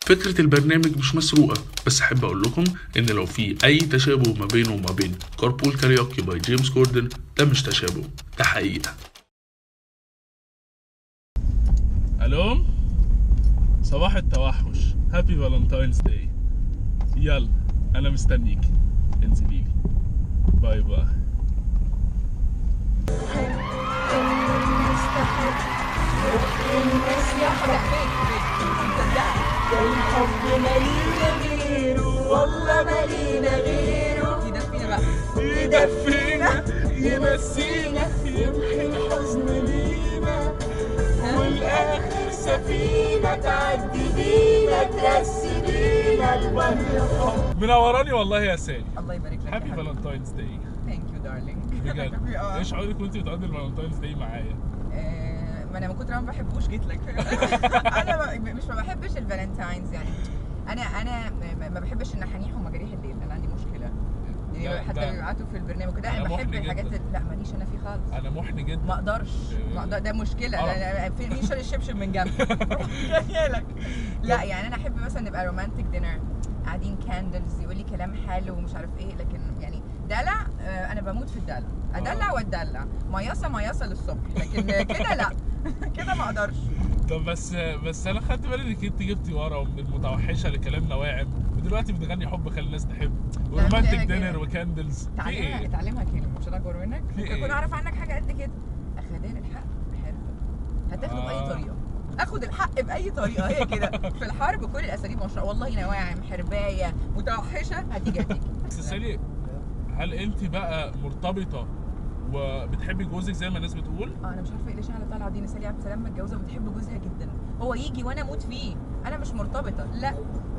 فكرة البرنامج مش مسروقة بس أحب أقول لكم إن لو في أي تشابه ما بينه وما بين كاربول كاريوكي باي جيمس كوردن ده مش تشابه ده حقيقة الو صباح التوحش هابي فالنتاينز داي يلا انا مستنيك انزلي لي باي باي الحب مالينا غيره والله مالينا غيره يدفينا بقى يدفينا يمسينا يمحي الحزن لينا والاخر سفينه تعدي بينا ترسي بينا البر حب منوراني والله يا سالي الله يبارك لك هابي فالنتاينز داي ثانك يو دارلينج بجد ايه شعورك وانت بتقضي الفالنتاينز داي معايا ما انا من كتر ما بحبوش جيت لك انا ما- مش ما بحبش الفالنتاينز يعني انا انا ما- ما بحبش النحانيح ومجاريح الليل انا عندي مشكله ده- يعني حتى ده- بيبعتوا في البرنامج كده انا أنا بحب محن الحاجات جداً. اللي- لا ماليش انا فيه خالص انا محن ما جدا اقدرش ما أقدر ده مشكله آه. لا لا في مين شال الشبشب من جنبي جايه لك لا يعني انا احب مثلا نبقى رومانتك دينر قاعدين كاندلز يقول لي كلام حلو ومش عارف ايه لكن يعني دلع آه، انا بموت في الدلع ادلع واتدلع مياسه مياسه للصبح لكن كده لا كده ما اقدرش طب بس بس انا خدت بالي انك انت جبتي ورا من المتوحشه لكلام نواعم ودلوقتي بتغني حب خلي الناس تحب ورومانتك حاجة. دينر وكاندلز في اتعلمها ايه؟ اتعلمها كلمه مش انا اكبر منك في ممكن إيه؟ اكون اعرف عنك حاجه قد كده اخدان الحق حرفه هتاخده باي آه. طريقه اخد الحق باي طريقه هي كده في الحرب كل الاساليب مشروع والله نواعم حربايه متوحشه هتيجي هتيجي بس سالي هل انت بقى مرتبطه وبتحبي جوزك زي ما الناس بتقول؟ اه انا مش عارفه ايه الاشاعه اللي طالعه دي ان سالي عبد السلام متجوزه وبتحب جوزها جدا هو يجي وانا اموت فيه انا مش مرتبطه لا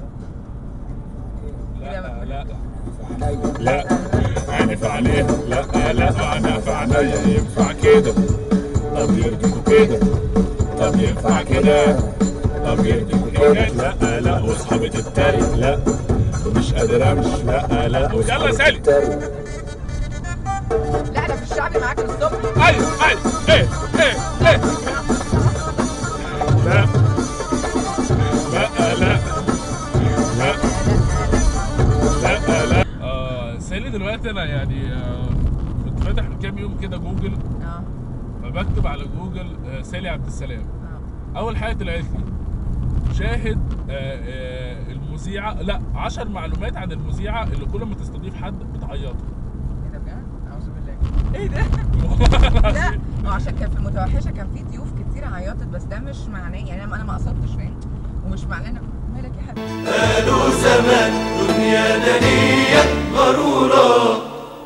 لا لا لا عنف عليه لا لا عنف عليا ينفع كده طب يرضيكوا كده طب ينفع كده طب يرضيكوا كده لا لا واصحابي تتريق لا ومش قادر امشي لا لا يلا سالي لا انا في الشعب معاك الصبح ايوه ايوه ايه ايه ايه لا لا لا لا لا لا آه سالي دلوقتي انا يعني آه كنت فاتح من كام يوم كده جوجل اه فبكتب على جوجل آه سالي عبد السلام اه اول حاجه طلعت لي شاهد آه آه المذيعه لا 10 معلومات عن المذيعه اللي كل ما تستضيف حد بتعيطه ايه ده بجد؟ اعوذ بالله ايه ده؟ لا ما عشان كان في المتوحشه كان في ضيوف كتير عيطت بس ده مش معناه يعني انا انا ما قصدتش فاهم ومش معناه إن- مالك يا حبيبي قالوا زمان دنيا دنيا غرورة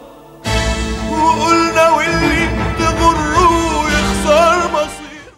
وقلنا واللي تغره يخسر مصير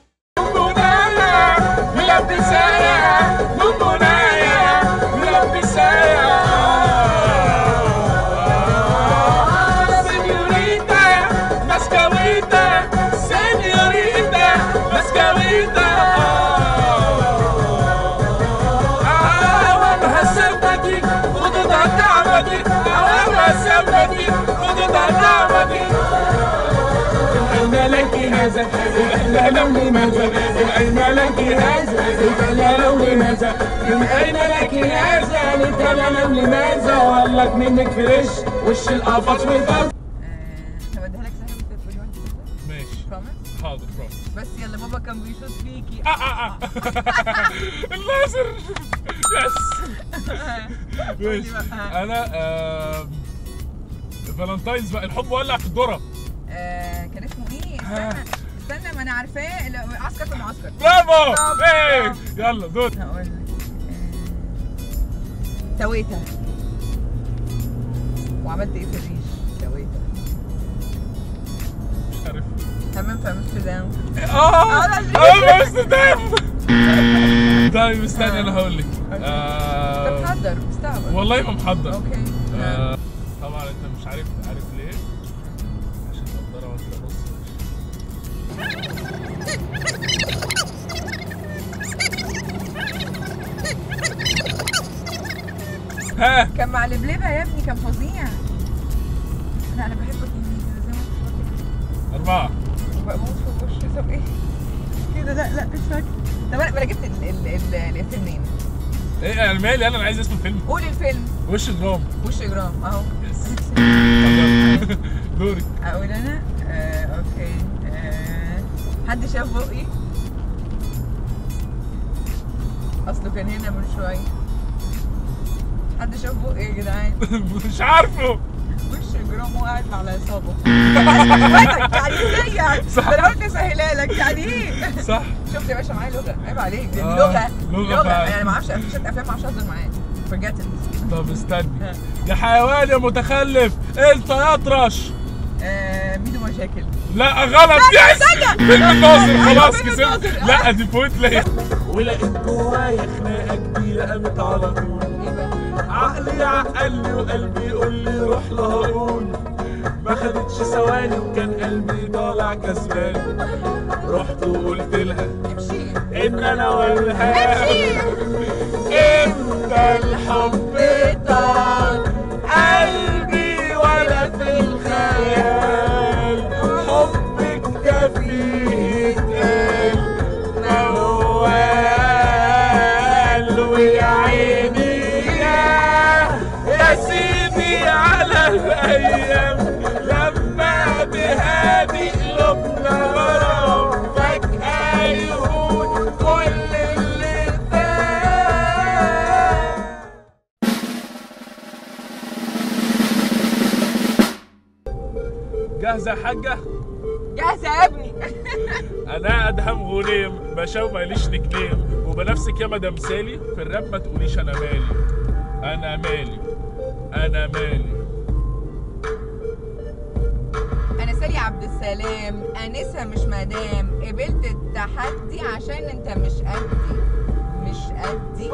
أين لك هذا الإحلال لماذا أين لك هذا الإحلال لماذا من أين لك هذا الإحلال لماذا وقالك منك فريش وش القفص والفص آه، هوديها لك سهل وانت تقولي وانت ماشي بروميس حاضر بروميس بس يلا بابا كان بيشوط فيكي آه آه آه. اللازر يس قولي ماشي بقى. انا آم، فالنتاينز بقى الحب ولع في الذره آه، كان اسمه ايه؟ استنى استنى ما انا عارفاه لا، عسكر في المعسكر برافو طب، ايه طب. يلا دول هقول لك آه، سويتها وعملت ايه في الريش؟ سويتها مش عارف همام في امستردام اه أنا اللي- اه امستردام طيب استنى انا هقول لك انت آه، محضر مستقبل والله ما محضر اوكي آه، طبعا انت مش عارف عارف ليه عشان النضاره واكله نص ها كان مع لبلبه يا ابني كان فظيع لا انا بحبك يعني كده زي ما انت أربعة بموت في وشه طب ايه كده لا لا مش فاكر طب انا انا جبت ال- ال- ال- الإف منين؟ ايه انا مالي انا أنا عايز اسم الفيلم قول الفيلم وش جرام وش جرام اهو طب يلا. دوري اقول انا آه، اوكي آه، حد شاف بقي اصله كان هنا من شويه حد شاف بقي يا جدعان مش عارفه وش جرام وقعت على اصابه فاتك يعني ازاي يعني صح. ده انا قلت اسهلها لك يعني ايه صح شفت يا باشا معايا لغه عيب عليك دي آه، لغه لغة لغه فعلا. يعني ما اعرفش افلام افلام ما اعرفش اهزر معاه forget it طب استني يا حيوان يا متخلف انت يطرش آه، ميدو مشاكل لا غلط لا، يس استنى. فيلم الناظر أيوة، خلاص فيلم كسبت الناظر. لا دي بوينت ليا ولقيت جوايا خناقة كبيرة قامت على طول ايه بقى عقلي عقلني وقلبي يقول لي روح لها قول ما خدتش ثواني وكان قلبي طالع كسبان رحت وقلت لها امشي ان انا والها امشي انت الحب طال قلبي ولا في الخيال حبك ده فيه اتقال موال ويا عيني يا يا سيدي على الايام لما بهادي قلوبنا غرام فجأة يهون كل اللي فات جاهزه يا حاجه جاهزه يا ابني انا ادهم غنيم باشا ماليش نكنيم وبنفسك يا مدام سالي في الراب ما تقوليش انا مالي انا مالي انا مالي انا سالي عبد السلام انسه مش مدام قبلت التحدي عشان انت مش قدي مش قدي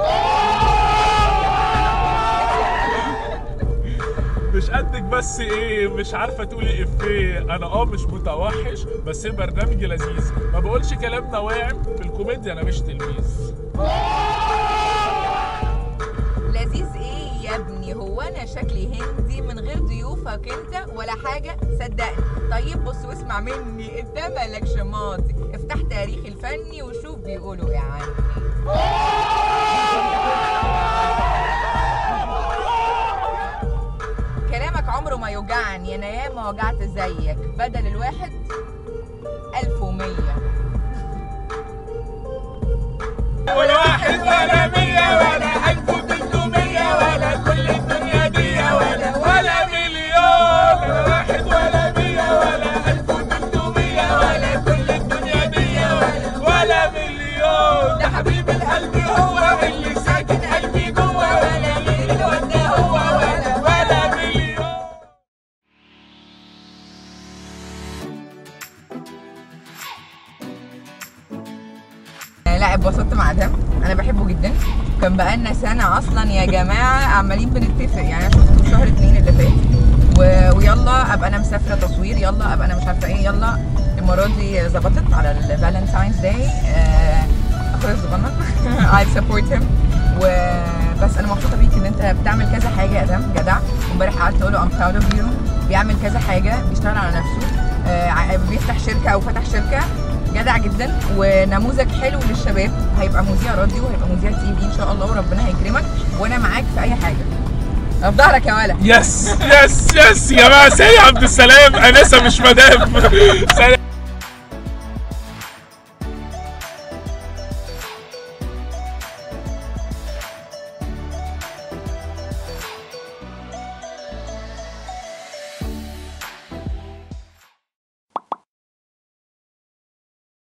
مش قدك بس ايه مش عارفه تقولي افيه انا اه مش متوحش بس برنامجي لذيذ ما بقولش كلام نواعم في الكوميديا انا مش تلميذ لذيذ ايه يا ابني هو انا شكلي هندي من غير ضيوفك انت ولا حاجه صدقني طيب بص واسمع مني انت مالكش ماضي افتح تاريخ الفني وشوف بيقولوا ايه عني كلامك عمره ما يوجعني انا ياما وجعت زيك بدل الواحد ألف ومية ولا واحد ولا مية ولا ألف وتلتمية ولا كل الدنيا دي ولا ولا مليون ولا واحد ولا مية ولا ألف وتلتمية ولا كل الدنيا دي ولا ولا مليون ده حبيب القلب هو اللي ساكن قلبي جوه ولا مليون ده هو ولا ولا مليون لا اتبسطت مع ادهم انا بحبه جدا كان بقالنا سنه اصلا يا جماعه عمالين بنتفق يعني انا شفته في شهر اتنين اللي فات و... ويلا ابقى انا مسافره تصوير يلا ابقى انا مش عارفه ايه يلا المره دي ظبطت على الفالنتاينز داي اخويا الصغنن I support him وبس انا مبسوطه بيك ان انت بتعمل كذا حاجه يا ادهم جدع امبارح قعدت اقول له I'm proud of you بيعمل كذا حاجه بيشتغل على نفسه آه، ع- بيفتح شركه او فتح شركه جدع جدا ونموذج حلو للشباب هيبقى مذيع راديو وهيبقى مذيع تي في ان شاء الله وربنا هيكرمك وانا معاك في اي حاجه انا في ظهرك يا ولا يس يس يس يا جماعه سيد عبد السلام انسه مش مدام سلام